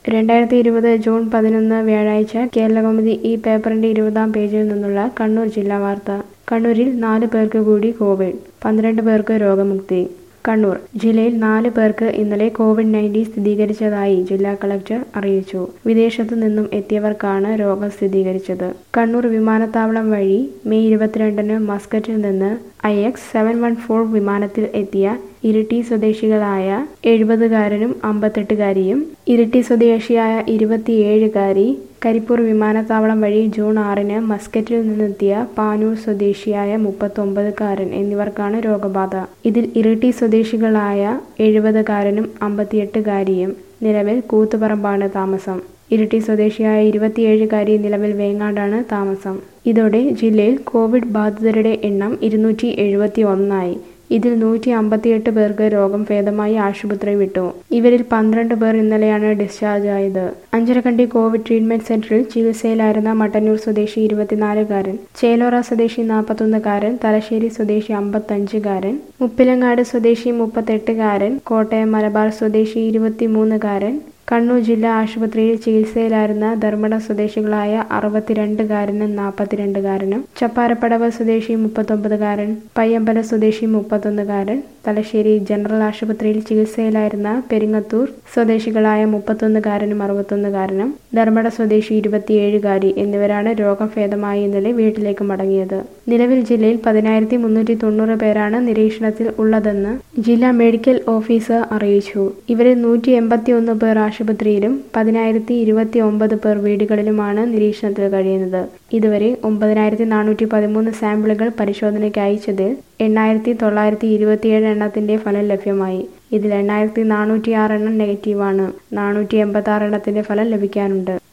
രണ്ടായിരത്തി ഇരുപത് ജൂൺ പതിനൊന്ന് വ്യാഴാഴ്ച കേരളകൗമുദി ഈ പേപ്പറിന്റെ ഇരുപതാം പേജിൽ നിന്നുള്ള കണ്ണൂർ ജില്ലാ വാർത്ത കണ്ണൂരിൽ നാല് പേർക്ക് കൂടി കോവിഡ് പന്ത്രണ്ട് പേർക്ക് രോഗമുക്തി കണ്ണൂർ ജില്ലയിൽ നാല് പേർക്ക് ഇന്നലെ കോവിഡ് നയൻറ്റീൻ സ്ഥിരീകരിച്ചതായി ജില്ലാ കളക്ടർ അറിയിച്ചു വിദേശത്തു നിന്നും എത്തിയവർക്കാണ് രോഗം സ്ഥിരീകരിച്ചത് കണ്ണൂർ വിമാനത്താവളം വഴി മെയ് ഇരുപത്തിരണ്ടിന് മസ്കറ്റിൽ നിന്ന് I X seven one four വിമാനത്തിൽ എത്തിയ ഇരിട്ടി സ്വദേശികളായ എഴുപതുകാരനും അമ്പത്തെട്ടുകാരിയും ഇരിട്ടി സ്വദേശിയായ ഇരുപത്തിയേഴുകാരി കരിപ്പൂർ വിമാനത്താവളം വഴി ജൂൺ ആറിന് മസ്കറ്റിൽ നിന്നെത്തിയ പാനൂർ സ്വദേശിയായ മുപ്പത്തൊമ്പതുകാരൻ എന്നിവർക്കാണ് രോഗബാധ ഇതിൽ ഇരിട്ടി സ്വദേശികളായ എഴുപതുകാരനും അമ്പത്തിയെട്ടുകാരിയും നിലവിൽ കൂത്തുപറമ്പാണ് താമസം ഇരിട്ടി സ്വദേശിയായ ഇരുപത്തിയേഴുകാരി നിലവിൽ വേങ്ങാടാണ് താമസം ഇതോടെ ജില്ലയിൽ കോവിഡ് ബാധിതരുടെ എണ്ണം ഇരുന്നൂറ്റി എഴുപത്തി ഒന്നായി ഇതിൽ നൂറ്റി അമ്പത്തിയെട്ട് പേർക്ക് രോഗം ഭേദമായി ആശുപത്രി വിട്ടു ഇവരിൽ പന്ത്രണ്ട് പേർ ഇന്നലെയാണ് ഡിസ്ചാർജ് ആയത് അഞ്ചരക്കണ്ടി കോവിഡ് ട്രീറ്റ്മെന്റ് സെന്ററിൽ ചികിത്സയിലായിരുന്ന മട്ടന്നൂർ സ്വദേശി ഇരുപത്തിനാലുകാരൻ ചേലോറ സ്വദേശി നാൽപ്പത്തൊന്നുകാരൻ തലശ്ശേരി സ്വദേശി അമ്പത്തഞ്ചുകാരൻ മുപ്പിലങ്ങാട് സ്വദേശി മുപ്പത്തെട്ടുകാരൻ കോട്ടയം മലബാർ സ്വദേശി ഇരുപത്തിമൂന്നുകാരൻ കണ്ണൂർ ജില്ലാ ആശുപത്രിയിൽ ചികിത്സയിലായിരുന്ന ധർമ്മട സ്വദേശികളായ അറുപത്തിരണ്ടുകാരനും നാൽപ്പത്തിരണ്ടുകാരനും ചപ്പാരപ്പടവ് സ്വദേശി മുപ്പത്തൊമ്പതുകാരൻ പയ്യമ്പല സ്വദേശി മുപ്പത്തൊന്നുകാരൻ തലശ്ശേരി ജനറൽ ആശുപത്രിയിൽ ചികിത്സയിലായിരുന്ന പെരിങ്ങത്തൂർ സ്വദേശികളായ മുപ്പത്തൊന്നുകാരനും അറുപത്തൊന്നുകാരനും ധർമ്മട സ്വദേശി ഇരുപത്തിയേഴുകാരി എന്നിവരാണ് രോഗം ഭേദമായി ഇന്നലെ വീട്ടിലേക്ക് മടങ്ങിയത് നിലവിൽ ജില്ലയിൽ പതിനായിരത്തി മുന്നൂറ്റി തൊണ്ണൂറ് പേരാണ് നിരീക്ഷണത്തിൽ ഉള്ളതെന്ന് ജില്ലാ മെഡിക്കൽ ഓഫീസർ അറിയിച്ചു ഇവരിൽ നൂറ്റി എൺപത്തി ഒന്ന് പേർ ആശുപത്രിയിലും പതിനായിരത്തി ഇരുപത്തി ഒമ്പത് പേർ വീടുകളിലുമാണ് നിരീക്ഷണത്തിൽ കഴിയുന്നത് ഇതുവരെ ഒമ്പതിനായിരത്തി നാനൂറ്റി പതിമൂന്ന് സാമ്പിളുകൾ പരിശോധനയ്ക്ക് അയച്ചതിൽ എണ്ണായിരത്തി തൊള്ളായിരത്തി ഇരുപത്തിയേഴ് എണ്ണത്തിന്റെ ഫലം ലഭ്യമായി ഇതിൽ എണ്ണായിരത്തി നാനൂറ്റി ആറ് എണ്ണം നെഗറ്റീവാണ് നാനൂറ്റി എൺപത്തി ആറ് എണ്ണത്തിന്റെ ഫലം ലഭിക്കാനുണ്ട്